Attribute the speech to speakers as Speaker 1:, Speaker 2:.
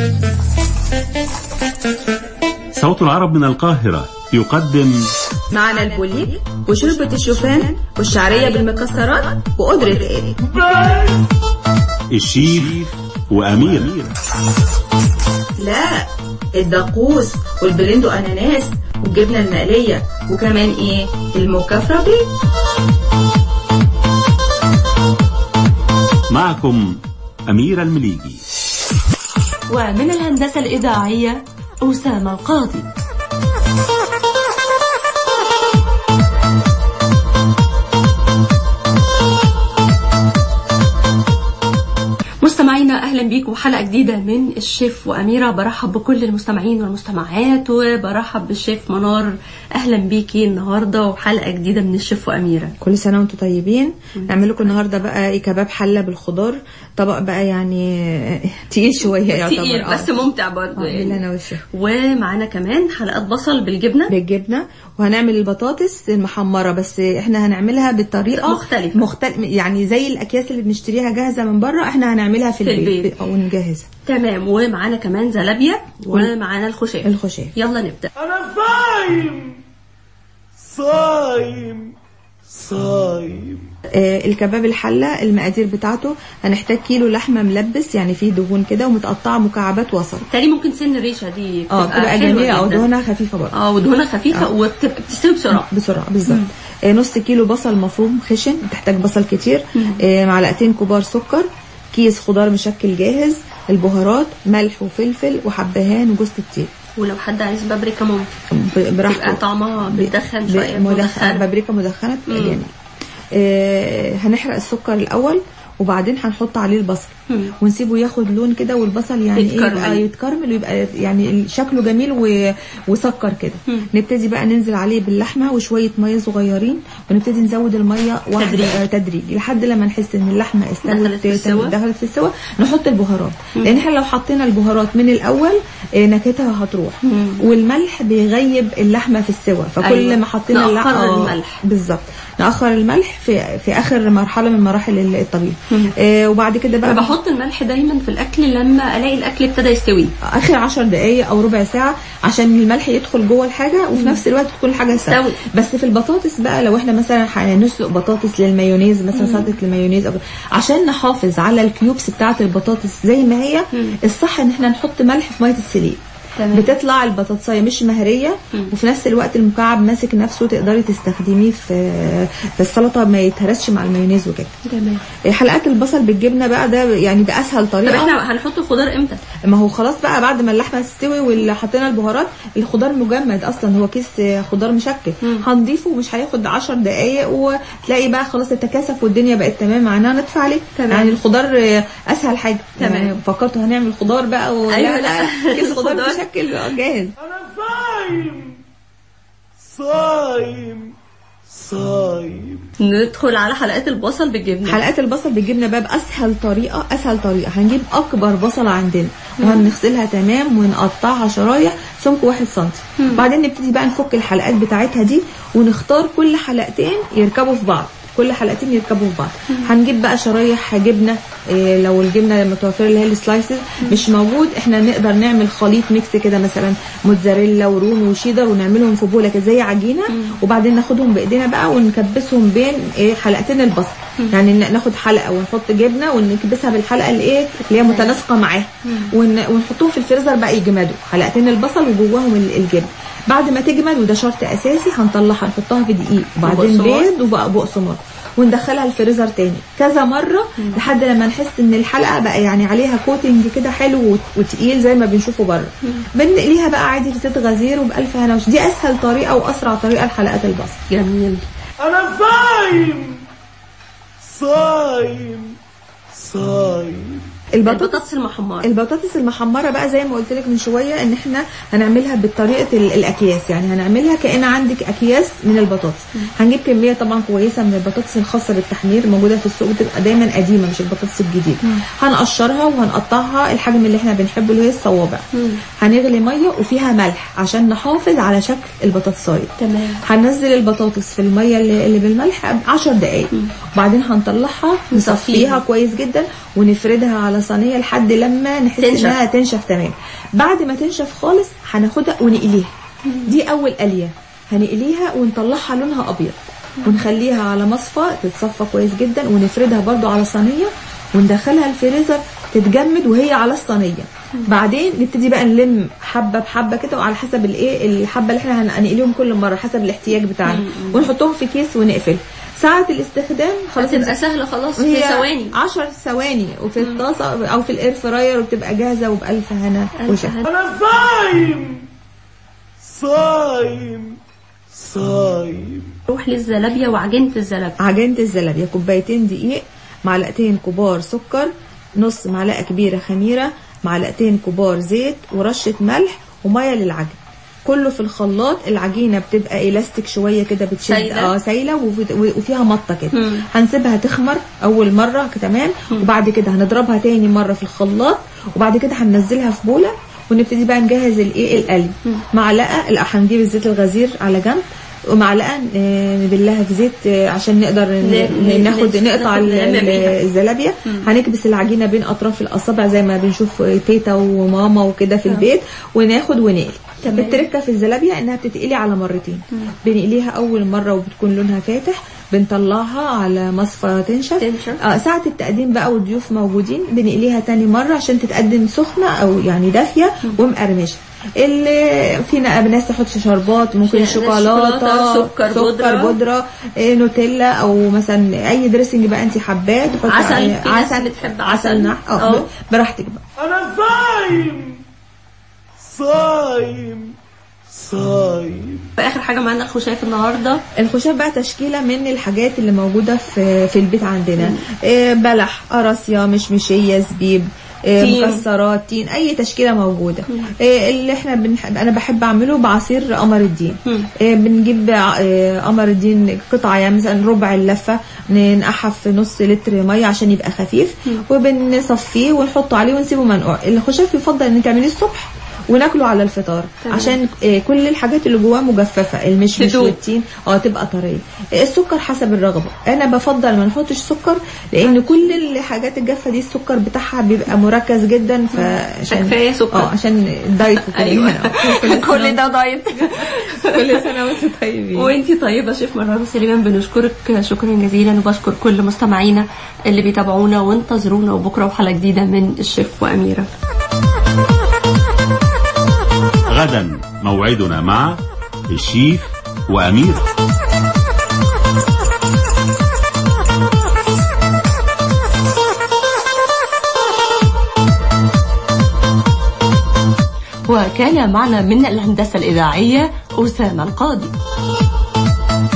Speaker 1: صوت العرب من القاهرة يقدم
Speaker 2: معنا البوليب وشوربة الشوفان والشعرية بالمكسرات وقدرة ايه
Speaker 1: الشيف وأمير
Speaker 2: لا الدقوس والبلندو اناناس والجبنة المقلية وكمان ايه المكفرة بيه
Speaker 1: معكم أمير المليجي
Speaker 3: ومن الهندسة الإذاعية أسامة القاضي مستمعينا اهلا بيكم حلقه جديده من الشيف واميره برحب بكل المستمعين والمستمعات وبرحب بالشيف منار اهلا بيكي النهارده وحلقه جديده من الشيف واميره
Speaker 4: كل سنه وانتم طيبين نعمل لكم النهارده بقى ايه كباب حله بالخضار طبق بقى يعني تقيل شويه يعتبر
Speaker 3: تقيل بس ممتع برضه
Speaker 4: يعني بالله والشفا
Speaker 3: ومعانا كمان حلقات بصل بالجبنه
Speaker 4: بالجبنه وهنعمل البطاطس المحمره بس احنا هنعملها بالطريقه
Speaker 3: مختلفة.
Speaker 4: مختلف يعني زي الاكياس اللي بنشتريها جاهزه من بره احنا هنعملها في,
Speaker 3: في
Speaker 4: البيت,
Speaker 3: البيت.
Speaker 4: او نجهزها
Speaker 3: تمام ومعانا كمان زلابيا ومعانا الخشاف
Speaker 4: الخشاف
Speaker 3: يلا نبدا
Speaker 5: أنا صايم صايم صايم
Speaker 4: آه الكباب الحله المقادير بتاعته هنحتاج كيلو لحمه ملبس يعني فيه دهون كده ومتقطعه مكعبات وسط
Speaker 3: تاني ممكن سن الريشه دي
Speaker 4: اه بتبقى
Speaker 3: حلوة
Speaker 4: جميله او
Speaker 3: جداً.
Speaker 4: دهونها خفيفه برضه
Speaker 3: اه ودهونها خفيفه
Speaker 4: آه.
Speaker 3: وبتبقى بتستوي بسرعه
Speaker 4: بسرعه بالظبط آه نص كيلو بصل مفروم خشن بتحتاج بصل كتير آه معلقتين كبار سكر كيس خضار مشكل جاهز البهارات ملح وفلفل وحبهان وجوز الطيب
Speaker 3: ولو حد عايز بابريكا ممكن
Speaker 4: ب- براحته
Speaker 3: تبقى طعمها بتدخن
Speaker 4: ب-
Speaker 3: شويه
Speaker 4: مدخن
Speaker 3: مدخن
Speaker 4: بابريكا مدخنه تبقى
Speaker 3: مم.
Speaker 4: جميل آه هنحرق السكر الاول وبعدين هنحط عليه البصل
Speaker 3: مم.
Speaker 4: ونسيبه ياخد لون كده والبصل يعني ايه
Speaker 3: يتكرمل.
Speaker 4: يبقى يتكرمل ويبقى يعني شكله جميل و... وسكر كده
Speaker 3: مم.
Speaker 4: نبتدي بقى ننزل عليه باللحمه وشويه ميه صغيرين ونبتدي نزود الميه واحد
Speaker 3: تدريج.
Speaker 4: آه تدريجي لحد لما نحس ان اللحمه استوت
Speaker 3: دخلت في السوا.
Speaker 4: دخلت في السوا نحط البهارات لان احنا لو حطينا البهارات من الاول آه، نكهتها هتروح
Speaker 3: مم.
Speaker 4: والملح بيغيب اللحمه في السوا فكل
Speaker 3: أيوة.
Speaker 4: ما حطينا
Speaker 3: نأخر
Speaker 4: اللحمه آه،
Speaker 3: الملح.
Speaker 4: بالظبط نأخر الملح في في اخر مرحله من مراحل الطبيخ
Speaker 3: مم.
Speaker 4: آه وبعد كده
Speaker 3: انا
Speaker 4: بقى
Speaker 3: بحط الملح دايما في الاكل لما الاقي الاكل ابتدى يستوي
Speaker 4: اخر عشر دقايق او ربع ساعه عشان الملح يدخل جوه الحاجه وفي نفس الوقت تكون الحاجه استوت
Speaker 3: استوت.
Speaker 4: بس في البطاطس بقى لو احنا مثلا هنسلق بطاطس للمايونيز مثلا سلطه المايونيز أو عشان نحافظ على الكيوبس بتاعه البطاطس زي ما هي الصح ان احنا نحط ملح في ميه السليق
Speaker 3: تمام.
Speaker 4: بتطلع البطاطسايه مش مهريه وفي نفس الوقت المكعب ماسك نفسه تقدري تستخدميه في في السلطه ما يتهرسش مع المايونيز وكده
Speaker 3: تمام
Speaker 4: حلقات البصل بالجبنه بقى ده يعني ده اسهل
Speaker 3: طب
Speaker 4: طريقه
Speaker 3: احنا هنحط الخضار امتى
Speaker 4: ما هو خلاص بقى بعد ما اللحمه تستوي واللي حطينا البهارات الخضار مجمد اصلا هو كيس خضار مشكل هنضيفه مش هياخد 10 دقائق وتلاقي بقى خلاص التكاثف والدنيا بقت تمام معناها نطفي عليه
Speaker 3: تمام.
Speaker 4: يعني الخضار اسهل حاجه
Speaker 3: تمام.
Speaker 4: يعني فكرتوا هنعمل خضار بقى و...
Speaker 3: أيوة،
Speaker 4: لا
Speaker 3: لا.
Speaker 4: لا كيس خضار
Speaker 3: خضار.
Speaker 4: مشكل جاهز
Speaker 5: أنا صايم صايم صايم
Speaker 3: ندخل على حلقات البصل بالجبنه
Speaker 4: حلقات البصل بالجبنه بقى باسهل طريقه اسهل طريقه هنجيب اكبر بصله عندنا وهنغسلها تمام ونقطعها شرايح سمك واحد سنتي بعدين نبتدي بقى نفك الحلقات بتاعتها دي ونختار كل حلقتين يركبوا في بعض كل حلقتين يركبوا في بعض هنجيب بقى شرايح جبنه إيه لو الجبنه المتوفره اللي هي السلايسز مش موجود احنا نقدر نعمل خليط ميكس كده مثلا موتزاريلا ورومي وشيدر ونعملهم في بوله كده زي عجينه وبعدين ناخدهم بايدينا بقى ونكبسهم بين ايه حلقتين البصل يعني ن- ناخد حلقه ونحط جبنه ونكبسها بالحلقه اللي ايه اللي هي متناسقه معاها ون- ونحطهم في الفريزر بقى يجمدوا حلقتين البصل وجواهم ال- الجبن بعد ما تجمد وده شرط اساسي هنطلعها نحطها في دقيق وبعدين
Speaker 3: وبقسماط.
Speaker 4: بيض وبقى بقسماط وندخلها الفريزر تاني كذا مره لحد لما نحس ان الحلقه بقى يعني عليها كوتنج كده حلو وت- وتقيل زي ما بنشوفه بره بنقليها بقى عادي في زيت غزير وبألف هنا وش دي اسهل طريقه واسرع طريقه لحلقات البصل
Speaker 3: جميل
Speaker 5: أنا صايم صايم صايم
Speaker 4: البطاطس
Speaker 3: البطاطس المحمره
Speaker 4: البطاطس المحمره بقى زي ما قلت لك من شويه ان احنا هنعملها بطريقه ال- الاكياس يعني هنعملها كان عندك اكياس من البطاطس هنجيب كميه طبعا كويسه من البطاطس الخاصه بالتحمير موجوده في السوق بتبقى دايما قديمه مش البطاطس الجديده هنقشرها وهنقطعها الحجم اللي احنا بنحبه اللي هي الصوابع هنغلي ميه وفيها ملح عشان نحافظ على شكل البطاطسايه
Speaker 3: تمام
Speaker 4: هننزل البطاطس في الميه اللي, اللي بالملح 10 دقائق وبعدين هنطلعها
Speaker 3: نصفيها.
Speaker 4: نصفيها كويس جدا ونفردها على صينيه لحد لما نحس
Speaker 3: تنشف.
Speaker 4: انها تنشف تمام بعد ما تنشف خالص هناخدها ونقليها دي اول قليه هنقليها ونطلعها لونها ابيض ونخليها على مصفى تتصفى كويس جدا ونفردها برضو على صينيه وندخلها الفريزر تتجمد وهي على الصينيه بعدين نبتدي بقى نلم حبه بحبه كده وعلى حسب الايه الحبه اللي احنا هن- هنقليهم كل مره حسب الاحتياج بتاعنا ونحطهم في كيس ونقفل ساعه الاستخدام خلاص
Speaker 3: هتبقى سهله خلاص في
Speaker 4: هي
Speaker 3: ثواني
Speaker 4: 10 ثواني وفي الطاسه او في الاير فراير وبتبقى جاهزه وبالف هنا
Speaker 3: ألف
Speaker 4: وشفا
Speaker 3: هنا.
Speaker 5: انا صايم صايم صايم
Speaker 3: نروح للزلابيه وعجينه الزلابيه
Speaker 4: عجينه الزلابيه كوبايتين دقيق معلقتين كبار سكر نص معلقه كبيره خميره معلقتين كبار زيت ورشه ملح وميه للعجن كله في الخلاط العجينه بتبقى الاستيك شويه كده بتشد
Speaker 3: سايلة.
Speaker 4: اه سايله وفي- وفيها مطه كده
Speaker 3: مم.
Speaker 4: هنسيبها تخمر اول مره تمام وبعد كده هنضربها تاني مره في الخلاط وبعد كده هننزلها في بوله ونبتدي بقى نجهز الايه القلي معلقه لا هنجيب الزيت الغزير على جنب ومعلقه آه، نبلها في زيت آه، عشان نقدر ن-
Speaker 3: ن-
Speaker 4: ن- ناخد
Speaker 3: ن-
Speaker 4: نقطع
Speaker 3: ناخد-
Speaker 4: ال-
Speaker 3: نلم
Speaker 4: ال-
Speaker 3: بيها.
Speaker 4: الزلابيه هنكبس العجينه بين اطراف الاصابع زي ما بنشوف تيتا وماما وكده في البيت وناخد ونقلي
Speaker 3: تمام.
Speaker 4: التركه في الزلابيه انها بتتقلي على مرتين بنقليها اول مره وبتكون لونها فاتح بنطلعها على مصفى تنشف
Speaker 3: تنشف.
Speaker 4: اه ساعه التقديم بقى والضيوف موجودين بنقليها تاني مره عشان تتقدم سخنه او يعني دافيه ومقرمشه اللي فينا ناس تحط شربات ممكن
Speaker 3: في ناس
Speaker 4: شوكولاته
Speaker 3: شوكولاتة، سكر بودرة.
Speaker 4: سكر بودره إيه، نوتيلا او مثلا اي دريسنج بقى انت حباه تحطي
Speaker 3: عسل،
Speaker 4: عليه-
Speaker 3: في ناس
Speaker 4: عسل
Speaker 3: بتحب
Speaker 4: عسل
Speaker 3: عسل.
Speaker 4: نح اه
Speaker 3: اه.
Speaker 4: براحتك بقى
Speaker 5: انا صايم صايم صايم
Speaker 3: واخر حاجه معانا الخشاف النهارده
Speaker 4: الخشاف بقى تشكيله من الحاجات اللي موجوده في في البيت عندنا إيه بلح قراصيه مشمشيه زبيب إيه
Speaker 3: تين.
Speaker 4: مكسرات تين اي تشكيله موجوده إيه اللي احنا بنحب انا بحب اعمله بعصير قمر الدين إيه بنجيب ع- إيه قمر الدين قطعه يعني مثلا ربع اللفه ننقعها في نص لتر ميه عشان يبقى خفيف وبنصفيه ونحطه عليه ونسيبه منقوع الخشاف يفضل ان تعمليه الصبح وناكله على الفطار
Speaker 3: تمام.
Speaker 4: عشان آه، كل الحاجات اللي جواه مجففه المشمش
Speaker 3: تدوب.
Speaker 4: والتين اه تبقى طريه السكر حسب الرغبه انا بفضل ما نحطش سكر لان كل الحاجات الجافه دي السكر بتاعها بيبقى مركز جدا فعشان
Speaker 3: كفاية سكر.
Speaker 4: اه عشان الدايت وكده
Speaker 3: ايوه كل ده دايت
Speaker 4: كل سنه وانتم طيبين
Speaker 3: وانتي طيبه شيف مرار سليمان بنشكرك شكرا جزيلا وبشكر كل مستمعينا اللي بيتابعونا وانتظرونا وبكره وحلقه جديده من الشيف واميره
Speaker 1: غدا موعدنا مع الشيف وأمير
Speaker 3: وكان معنا من الهندسه الاذاعيه اسامه القاضي